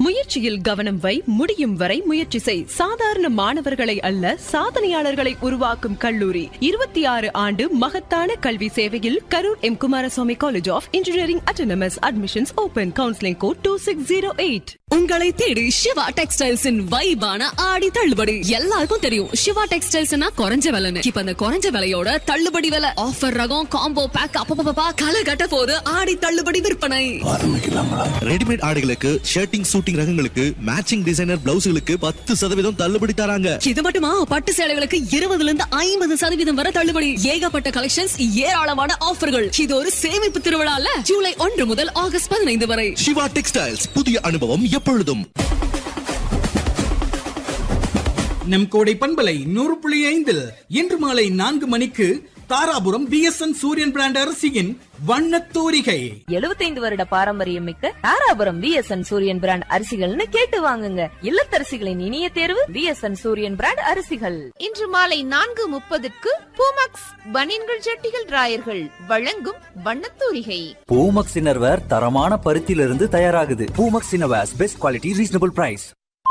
முயற்சியில் கவனம் வை முடியும் வரை முயற்சி செய் சாதாரண மாணவர்களை அல்ல சாதனையாளர்களை உருவாக்கும் கல்லூரி இருபத்தி ஆறு ஆண்டு மகத்தான கல்வி சேவையில் Karur M Kumaraswamy college of engineering autonomous admissions open counselling code two six zero eight உங்களை தேடி சிவா டெக்ஸ்டைல்ஸின் வைபான ஆடி தள்ளுபடி எல்லாருக்கும் தெரியும் சிவா டெக்ஸ்டைல்ஸ்னா குறைஞ்ச விலைன்னு இப்ப அந்த குறைஞ்ச விலையோட தள்ளுபடி விலை ஆஃபர் ரகம் காம்போ பேக் அப்பப்பா கலை கட்ட போது ஆடி தள்ளுபடி விற்பனை ரெடிமேட் ஆடைகளுக்கு ஷர்ட்டிங் சூட்டிங் ரகங்களுக்கு மேட்சிங் டிசைனர் பிளவுஸ்களுக்கு பத்து சதவீதம் தள்ளுபடி தராங்க இது மட்டுமா பட்டு சேலைகளுக்கு இருபதுல இருந்து ஐம்பது சதவீதம் வரை தள்ளுபடி ஏகப்பட்ட கலெக்ஷன்ஸ் ஏராளமான ஆஃபர்கள் இது ஒரு சேமிப்பு திருவிழால ஜூலை ஒன்று முதல் ஆகஸ்ட் பதினைந்து வரை சிவா டெக்ஸ்டைல்ஸ் புதிய அனுபவம் எப்பொழுதும் நம் கோடை பண்பலை நூறு புள்ளி ஐந்தில் இன்று மாலை நான்கு மணிக்கு தாராபுரம் பிஎஸ்என் சூரியன் பிராண்ட் அரிசியின் வண்ணத் தூரிகை எழுபத்தைந்து வருட பாரம்பரியம் மிக்க தாராபுரம் பிஎஸ்என் சூரியன் பிராண்ட் அரிசிகள்னு கேட்டு வாங்குங்க இல்லத்தரசிகளின் இனிய தேர்வு பிஎஸ்என் சூரியன் பிராண்ட் அரிசிகள் இன்று மாலை நான்கு முப்பதுக்கு பூமக்ஸ் பனியன்கள் ஜட்டிகள் ராயர்கள் வழங்கும் வண்ணத்தூரிகை பூமக்ஸ் இன்னர்வேர் தரமான பருத்தியிலிருந்து தயாராகுது Poomex innerwears best quality reasonable price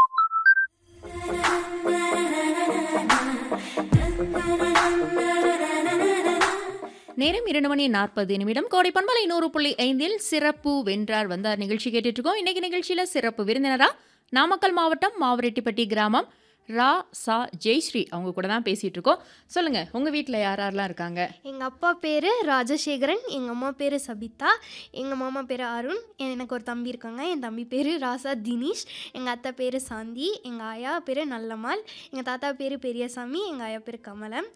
நேரம் இரண்டு மணி நாற்பது நிமிடம் கோடை பண்பலை நூறு புள்ளி ஐந்தில் சிறப்பு வென்றார் வந்தார் நிகழ்ச்சி கேட்டுட்டு இருக்கோம் இன்னைக்கு நிகழ்ச்சியில சிறப்பு விருந்தினரா நாமக்கல் மாவட்டம் மாவரெட்டிப்பட்டி கிராமம் ரா சா ஜெயஸ்ரீ அவங்க கூட தான் பேசிட்டு இருக்கோம் சொல்லுங்க உங்க வீட்டில் யார் யாரெல்லாம் இருக்காங்க எங்கள் அப்பா பேர் ராஜசேகரன் எங்கள் அம்மா பேர் சபிதா எங்கள் மாமா பேர் அருண் எனக்கு ஒரு தம்பி இருக்காங்க என் தம்பி பேர் ராசா தினேஷ் எங்கள் அத்தை பேர் சாந்தி எங்கள் ஆயா பேர் நல்லம்மாள் எங்கள் தாத்தா பேர் பெரியசாமி எங்கள் ஆயா பேர் கமலம்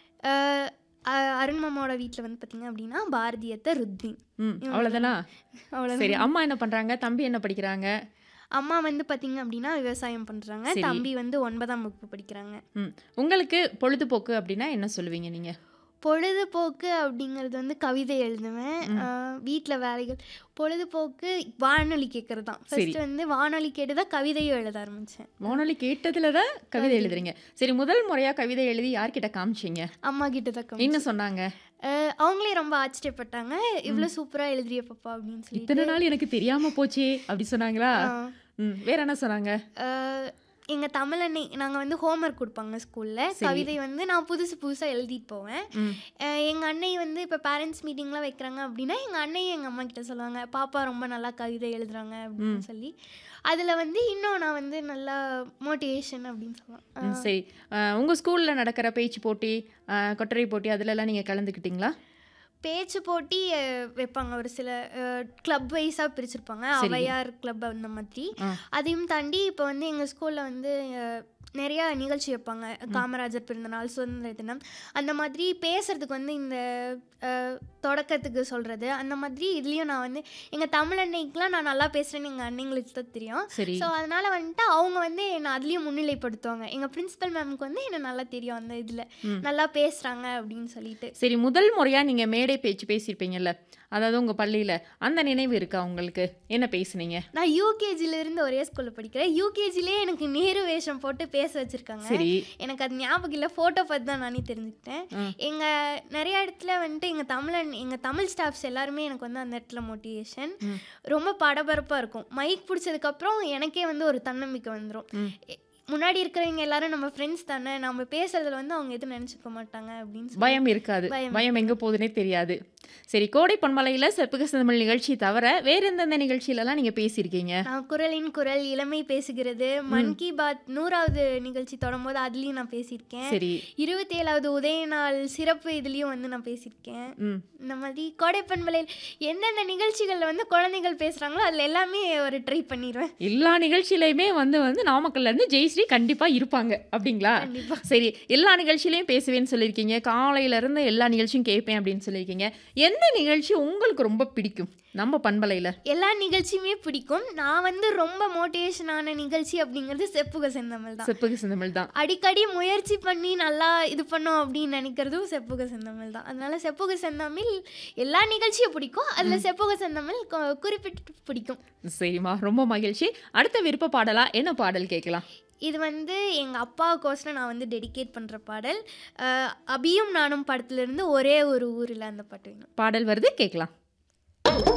அஹ், அ- அருண் மாமாவோட வீட்டில் வந்து பார்த்திங்க அப்படின்னா பாரதியத்தை ருத்வின் ம் அவ்வளோதானா அவ்வளோதான் சரி அம்மா என்ன பண்றாங்க தம்பி என்ன படிக்கிறாங்க அம்மா வந்து பார்த்திங்க அப்படின்னா விவசாயம் பண்ணுறாங்க சரி. தம்பி வந்து ஒன்பதாம் வகுப்பு படிக்கிறாங்க ம் உங்களுக்கு பொழுதுபோக்கு அப்படின்னா என்ன சொல்லுவீங்க நீங்க பொழுதுபோக்கு அப்படிங்கிறது வந்து கவிதை எழுதுவேன் வீட்டில் வேலைகள் பொழுதுபோக்கு வானொலி கேட்கறது தான் சரி. ஃபர்ஸ்ட் வந்து வானொலி கேட்டு தான் கவிதையும் எழுத ஆரம்பித்தேன் வானொலி கேட்டதுல தான் கவிதை எழுதுறீங்க சரி முதல் முறையா கவிதை எழுதி யார்கிட்ட காமிச்சீங்க அம்மா கிட்ட தான் என்ன காமிச்சேன். சொன்னாங்க அஹ், அவங்களே ரொம்ப ஆச்சரியப்பட்டாங்க இவ்வளோ சூப்பராக எழுதுறிய பாப்பா அப்படின்னு இத்தனை சொல்லிட்டு நாள் எனக்கு தெரியாம போச்சே அப்படி சொன்னாங்களா ஆ. ம் வேற என்ன சொன்னாங்க அஹ், எங்கள் தமிழ் அன்னை நாங்கள் வந்து ஹோம்ஒர்க் கொடுப்பாங்க ஸ்கூலில் சரி. கவிதை வந்து நான் புதுசு புதுசாக எழுதிட்டு போவேன் ம் எங்கள் அன்னை வந்து இப்போ பேரண்ட்ஸ் மீட்டிங்லாம் வைக்கிறாங்க அப்படின்னா எங்கள் அண்ணையும் எங்கள் அம்மா கிட்ட சொல்லுவாங்க பாப்பா ரொம்ப நல்லா கவிதை எழுதுறாங்க அப்படின்னு சொல்லி அதில் வந்து இன்னும் நான் வந்து நல்லா மோட்டிவேஷன் அப்படின்னு ம், சொல்லலாம் சரி அஹ், உங்க ஸ்கூல்ல நடக்கிற பேச்சு போட்டி அஹ், கொட்டரை போட்டி அதுல எல்லாம் நீங்க கலந்துக்கிட்டீங்களா பேச்சு போட்டி அஹ், வைப்பாங்க ஒரு சில கிளப் வைஸாக பிரிச்சிருப்பாங்க சரி. அவையார் கிளப் அந்த மாதிரி ஆ. அதையும் தாண்டி இப்போ வந்து எங்கள் ஸ்கூலில் வந்து அஹ், நிறையா நிகழ்ச்சி வைப்பாங்க காமராஜர் பிறந்தநாள் சுதந்திர தினம் அந்த மாதிரி பேசுறதுக்கு வந்து இந்த அஹ், தொடக்கத்துக்கு சொல்கிறது அந்த மாதிரி இதுலேயும் நான் வந்து எங்கள் தமிழ் அன்னைக்கெலாம் நான் நல்லா பேசுகிறேன்னு எங்கள் அன்னைங்களுக்கு தான் தெரியும் சரி ஸோ அதனால் வந்துட்டு அவங்க வந்து என்னை அதுலேயும் முன்னிலைப்படுத்துவாங்க எங்கள் பிரின்சிபல் மேம்க்கு வந்து என்னை நல்லா தெரியும் அந்த இதில் ம். நல்லா பேசுகிறாங்க அப்படின்னு சொல்லிட்டு சரி முதல் முறையா நீங்க மேடை பேச்சு பேசியிருப்பீங்கல்ல அதாவது உங்க பள்ளியில அந்த நினைவு இருக்கா உங்களுக்கு என்ன பேசுனீங்க நான் யூகேஜில இருந்து ஒரே ஸ்கூல்ல படிக்கிறேன் யூகேஜிலே எனக்கு நேரு வேஷம் போட்டு பேச வச்சிருக்காங்க சரி எனக்கு அது ஞாபகம் இல்லை ஃபோட்டோ பார்த்து தான் நானே தெரிஞ்சுக்கிட்டேன் ம். எங்க நிறைய இடத்துல வந்துட்டு எங்க தமிழன் எங்க தமிழ் ஸ்டாஃப்ஸ் எல்லாருமே எனக்கு வந்து அந்த இடத்துல மோட்டிவேஷன் ம். ரொம்ப படபரப்பா இருக்கும் மைக் பிடிச்சதுக்கு அப்புறம் எனக்கே வந்து ஒரு தன்னம்பிக்கை வந்துடும் ம். முன்னாடி இருக்கிறவங்க எல்லாரும் நம்ம ஃப்ரெண்ட்ஸ் தானே நம்ம பேசுறதுல வந்து அவங்க எதுவும் நினைச்சுக்க மாட்டாங்க அப்படின்னு சொல்லி பயம் இருக்காது பயம் பயம் எங்க போகுதுன்னே தெரியாது சரி கோடை பொன்மலையில செப்புக தமிழ் நிகழ்ச்சி தவிர வேற எந்தெந்த நிகழ்ச்சியிலலாம் நீங்க பேசியிருக்கீங்க நான் குரலின் குரல் இளமை பேசுகிறது மன் கி பாத் நூறாவது நிகழ்ச்சி தொடரும்போது அதுலேயும் நான் பேசியிருக்கேன் சரி இருபத்தேழாவது உதய நாள் சிறப்பு இதுலேயும் வந்து நான் பேசியிருக்கேன் ம் இந்த மாதிரி கோடைப்பண்பலையில் எந்தெந்த நிகழ்ச்சிகளில் வந்து குழந்தைகள் பேசுகிறாங்களோ அதில் எல்லாமே ஒரு ட்ரை பண்ணிடுவேன் எல்லா நிகழ்ச்சியிலையுமே வந்து வந்து நாமக்கல்ல இருந்து ஜெயஸ்ரீ கண்டிப்பா இருப்பாங்க அப்படிங்களா கண்டிப்பா. சரி எல்லா நிகழ்ச்சியிலையும் பேசுவேன்னு சொல்லியிருக்கீங்க காலையில இருந்து எல்லா நிகழ்ச்சியும் கேட்பேன் அப்படின்னு சொல்லியிருக்கீங்க எந்த நிகழ்ச்சி உங்களுக்கு ரொம்ப பிடிக்கும் நம்ம பண்பலையில எல்லா நிகழ்ச்சியுமே பிடிக்கும் நான் வந்து ரொம்ப மோட்டிவேஷனான நிகழ்ச்சி அப்படிங்கிறது செப்புக செந்தமிழ் தான் செப்புக செந்தமிழ் தான் அடிக்கடி முயற்சி பண்ணி நல்லா இது பண்ணோம் அப்படின்னு நினைக்கிறதும் செப்புக செந்தமிழ் தான் அதனால செப்புக செந்தமிழ் எல்லா நிகழ்ச்சியும் பிடிக்கும் அதில் செப்புக செந்தமிழ் கு- குறிப்பிட்டு பிடிக்கும் சரிம்மா ரொம்ப மகிழ்ச்சி அடுத்த விருப்ப பாடலா என்ன பாடல் கேட்கலாம் இது வந்து எங்கள் அப்பாவுக்கோசரம் நான் வந்து டெடிகேட் பண்ணுற பாடல் அஹ், அபியும் நானும் படத்துலேருந்து ஒரே ஒரு ஊரில் அந்த பாட்டு வேணும் பாடல் வருது கேட்கலாம்